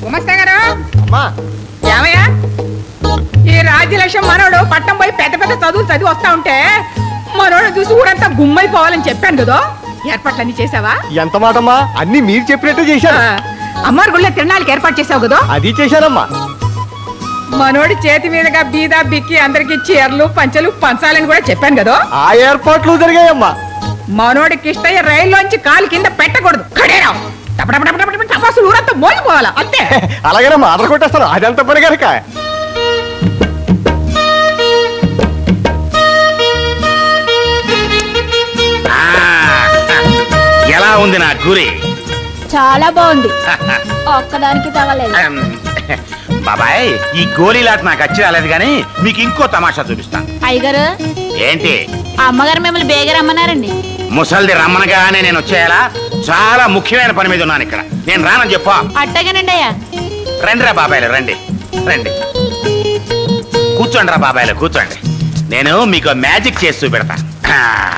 గుమస్తా గారు అమ్మా ఏమయ్యా ఈ రాజ్యలక్ష్మి మనోడు పట్టం పోయి పెద్ద పెద్ద చదువులు చదివి వస్తా ఉంటే మనోడు చూసి ఊరంతా గుమ్మైపోవాలని చెప్పాను కదా ఏర్పాట్లన్నీ చేసావా ఎంత మాటమ్మా అన్ని మీరు చెప్పినట్టు ఆ, చేశాను అమ్మారు గుళ్ళ తిరణాలకి ఏర్పాటు చేసావు కదా అది చేశానమ్మా మనోడి చేతి మీదుగా బీదా బిక్కి అందరికి చీరలు పంచలు పంచాలని కూడా చెప్పాను కదా ఆ ఏర్పాట్లు జరిగాయమ్మా మనోడి కిష్టయ్య రైల్లోంచి కాలు కింద పెట్టకూడదు కడేరావు టపటపటపటపట టపాసులు ఊరంతా మోగిపోవాలా అంతే అలాగేనమ్మా ఆర్డర్ కొట్టేస్తాను అదంత పని కనుక ఆ, ఎలా ఉంది నా గురి చాలా బాగుంది ఒక్కదానికి తగలేదు అహం. బాబాయ్ ఈ గోళీలాట నాకు వచ్చి రాలేదు కానీ మీకు ఇంకో తమాషా చూపిస్తాను అయ్యగారు ఏంటి అమ్మగారు మిమ్మల్ని బేగరమ్మన్నారండి ముసల్ది రమ్మనగానే నేను వచ్చేయాలా చాలా ముఖ్యమైన పని మీద ఉన్నాను ఇక్కడ నేను రానని చెప్పా అట్టగానండి అయ్యా రండి రా బాబాయ్లు రండి రండి కూర్చోండి రా బాబాయ్లు కూర్చోండి నేను మీకు మ్యాజిక్ చేసి చూపెడతా ఆ.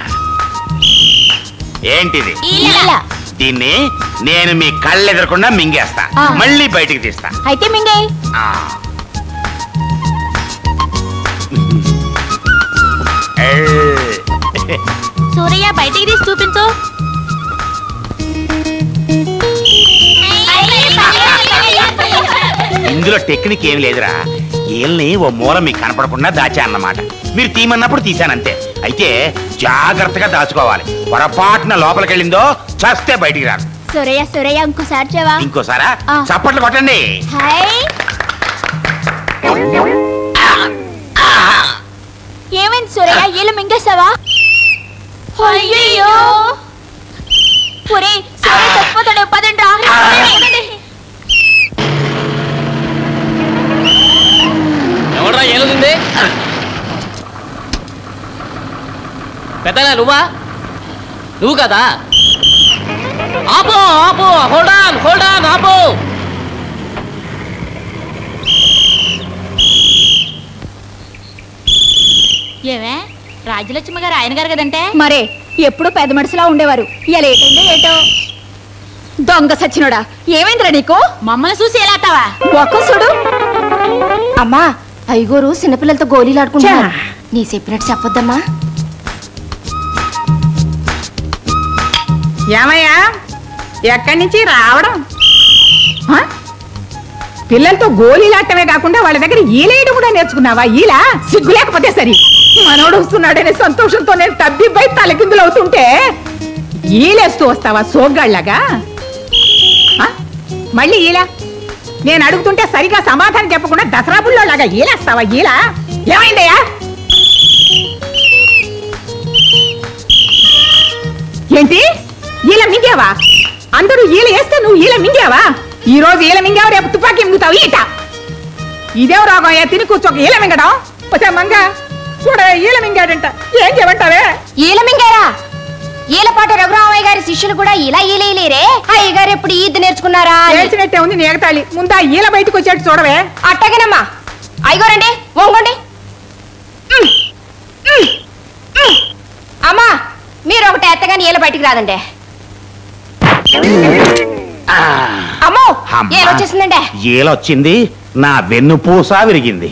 ఏంటిది ఇలా. దీన్ని నేను మీ కళ్ళు ఎదురకుండా మింగేస్తా ఆ. మళ్ళీ బయటికి తీస్తా అయితే మింగే ఆ. ఏ. సూరయ్య బయటికి తీసి చూపించు ఇందులో టెక్నిక్ ఏమి లేదురా వీళ్ళని ఓ మూల మీకు కనపడకుండా దాచా అన్నమాట మీరు తీమన్నప్పుడు తీశానంతే అయితే జాగ్రత్తగా దాచుకోవాలి పొరపాటున లోపలికి వెళ్ళిందో చస్తే బయటికి రాదు సూరయ్య సూరయ్య ఇంకోసారి చెవా ఇంకోసారా ఆ. చప్పట్లు కొట్టండి హాయ్ ఏమైంది సూరయ్య ఈలు మింగేసావా అయ్యయ్యో ఒరే సూరయ్య చచ్చిపోతాడు పదండి రా. పదండి. ఎవడ్రా ఏలుంది పెద్దనా నువ్వా నువ్వు కదా ఆపో ఆపో హోల్డ్ ఆన్ హోల్డ్ ఆన్ ఆపో ఏమే రాజ్యలక్ష్మి గారు ఆయన గారు కదంటే మరే ఎప్పుడు పెద్ద మనిషిలా ఉండేవారు ఇలా ఏటైందో ఏటో దొంగ సచ్చినోడా ఏమైందిరా నీకు మమ్మల్ని చూసి ఎలా అట్టావా ఒక్క చూడు అమ్మా ఐగోరు చిన్నపిల్లలతో గోళీలు ఆడుకుంటున్నారు ఛా. నీ చెప్పినట్టు చెప్పొద్దమ్మా ఏమయ్యా ఎక్కడి నుంచి రావడం ఆ? పిల్లలతో గోళీలాటమే కాకుండా వాళ్ళ దగ్గర ఈలేయడం కూడా నేర్చుకున్నావా ఈలా సిగ్గు లేకపోతే సరి మనోడు వస్తున్నాడనే సంతోషంతో నేను తబ్బిబ్బై తలకిందులు అవుతుంటే ఈలేస్తూ వస్తావా సోగ్గాళ్ళగా ఆ? మళ్ళీ ఈలా నేను అడుగుతుంటే సరిగా సమాధానం చెప్పకుండా దసరా బుల్లోలాగా ఈలేస్తావా ఈలా ఏమైందయ్యా ఏంటి ఈల మింగావా అందరూ ఈల వేస్తే నువ్వు ఈల మింగావా ఈ రోజు ఈల మింగావు రేపు తుపాకీ మింగుతావు ఈట ఇదేం రోగం ఏ తిని కూర్చోక ఈల మింగడం వచ్చా మంగ చూడ ఈల మింగాడంట ఏం చేయమంటావే ఈల మింగారా ఈలపాటి రఘురామయ్య గారి శిష్యులు కూడా ఇలా ఈలేయలేరే అయ్య గారు ఎప్పుడు ఈద్దు నేర్చుకున్నారా అని. ఏడ్చినట్టే ఉంది నేగతాళి ముందా ఈల బయటకు వచ్చేట్టు చూడవే అట్టగేనమ్మా అయ్యగారండి వంగండి ఉమ్, ఉమ్, ఉమ్. అమ్మా మీరు ఒకటి ఎత్తగాని ఈల బయటికి రాదండి ఆ. అమ్మో అమ్మా. ఏలొచ్చేసిందండి ఏలొచ్చింది నా వెన్నుపూస విరిగింది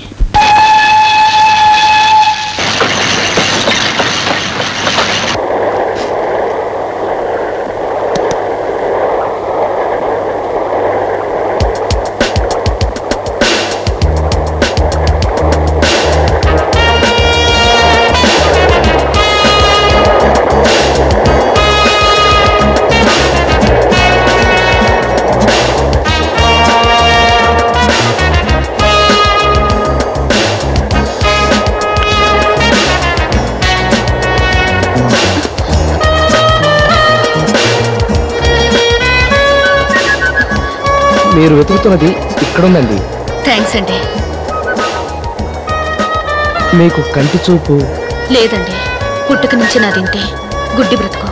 మీరు వెతుకుతున్నది ఇక్కడుందండి థ్యాంక్స్ అండి మీకు కంటి చూపు లేదండి పుట్టుక నుంచి నాదింతే గుడ్డి బ్రతుకు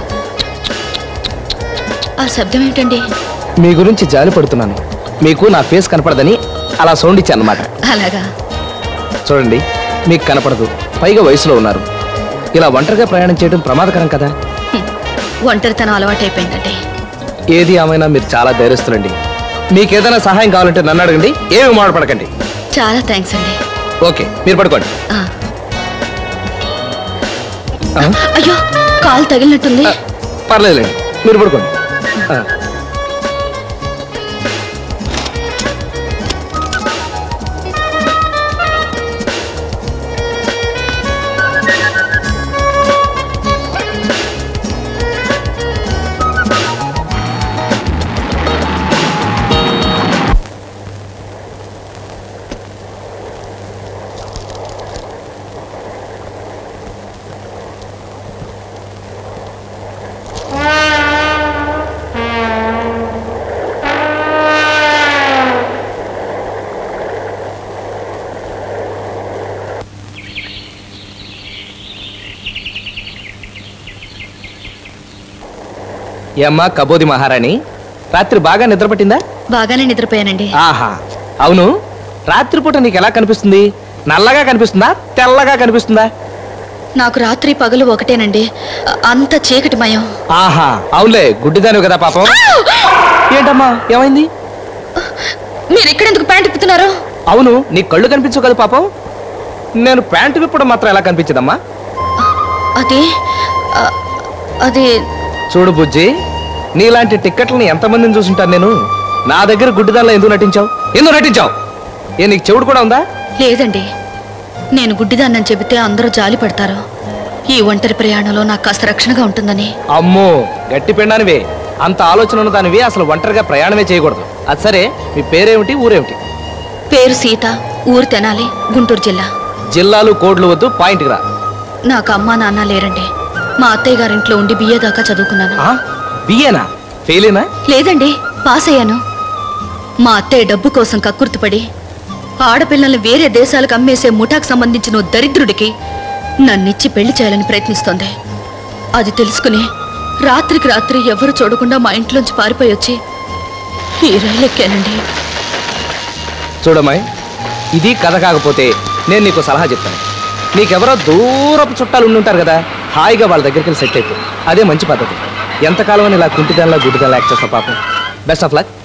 ఆ శబ్దం ఏంటండి మీ గురించి జాలి పడుతున్నాను మీకు నా ఫేస్ కనపడదని అలా సౌండ్ ఇచ్చాను అనమాట అలాగా చూడండి మీకు కనపడదు పైగా వయసులో ఉన్నారు ఇలా ఒంటరిగా ప్రయాణం చేయడం ప్రమాదకరం కదా హ్మ్. ఒంటరితనం అలవాటైపోయిందండి ఏది ఏమైనా మీరు చాలా ధైర్యస్తులండి మీకు ఏదైనా సహాయం కావాలంటే నన్ను అడగండి ఏమి మాట్లాడకండి చాలా థ్యాంక్స్ అండి ఓకే మీరు పడుకోండి ఆ. ఆ? అయ్యో కాలు తగిలినట్టుంది ఆ, పర్లేదులేండి మీరు పడుకోండి ఆ. ఏమ్మా కబోది మహారాణి రాత్రి బాగా నిద్ర పట్టిందా బాగానే నిద్రపోయానండి ఆహా అవును రాత్రిపూట నీకు ఎలా కనిపిస్తుంది నల్లగా కనిపిస్తుందా తెల్లగా కనిపిస్తుందా నాకు రాత్రి పగలు ఒకటేనండి అ- అంత చీకటిమయం ఆహా అవునులే గుడ్డిదానివి కదా పాపం ఏంటమ్మా ఏమైంది మీరు ఎక్కడెందుకు ప్యాంట్ ఇప్పుతున్నారు అవును నీ కళ్ళు కనిపించవు కదా పాపం నేను ప్యాంటు విప్పడం మాత్రం ఎలా కనిపించదమ్మా అది అ- అది చూడు బుజ్జి నీలాంటి టిక్కెట్లని ఎంతమందిని చూసుంటాను నేను నా దగ్గర గుడ్డిదానిలో ఎందుకు నటించావు ఎందుకు నటించావు ఏ నీకు చెవుడు కూడా ఉందా లేదండి నేను గుడ్డిదాన్నని చెబితే అందరూ జాలి పడతారు ఈ ఒంటరి ప్రయాణంలో నాకు కాస్త రక్షణగా ఉంటుందని అమ్మో గట్టి పెండానివే అంత ఆలోచన ఉన్న దానివి అసలు ఒంటరిగా ప్రయాణమే చేయకూడదు అది సరే మీ పేరేమిటి ఊరేమిటి పేరు సీత ఊరు తెనాలి గుంటూరు జిల్లా జిల్లాలు కోడ్లు వద్దు పాయింట్కి రా నాకు అమ్మా నాన్న లేరండి మా అత్తయ్య గారింట్లో ఉండి బిఏ దాకా చదువుకున్నాను ఆ? బియ్యేనా ఫెయిలేనా లేదండి పాస్ అయ్యాను మా అత్తయ్య డబ్బు కోసం కక్కుర్తిపడి ఆడపిల్లల్ని వేరే దేశాలకు అమ్మేసే ముఠాకు సంబంధించిన ఓ దరిద్రుడికి నన్నిచ్చి పెళ్లి చేయాలని ప్రయత్నిస్తోంది అది తెలుసుకుని రాత్రికి రాత్రి ఎవరు చూడకుండా మా ఇంట్లోంచి పారిపోయి వచ్చి ఈ రైలు ఎక్కానండి చూడమ్మాయి ఇది కథ కాకపోతే నేను నీకు సలహా చెప్తాను నీకెవరో దూరపు చుట్టాలు ఉండి ఉంటారు కదా హాయిగా వాళ్ళ దగ్గరికి వెళ్ళి సెట్ అయిపో అదే మంచి పద్ధతి ఎంతకాలం అని ఇలా కుంటిదానిలా గుడ్డిదానిలా యాక్ట్ చేస్తావు పాపం బెస్ట్ ఆఫ్ లక్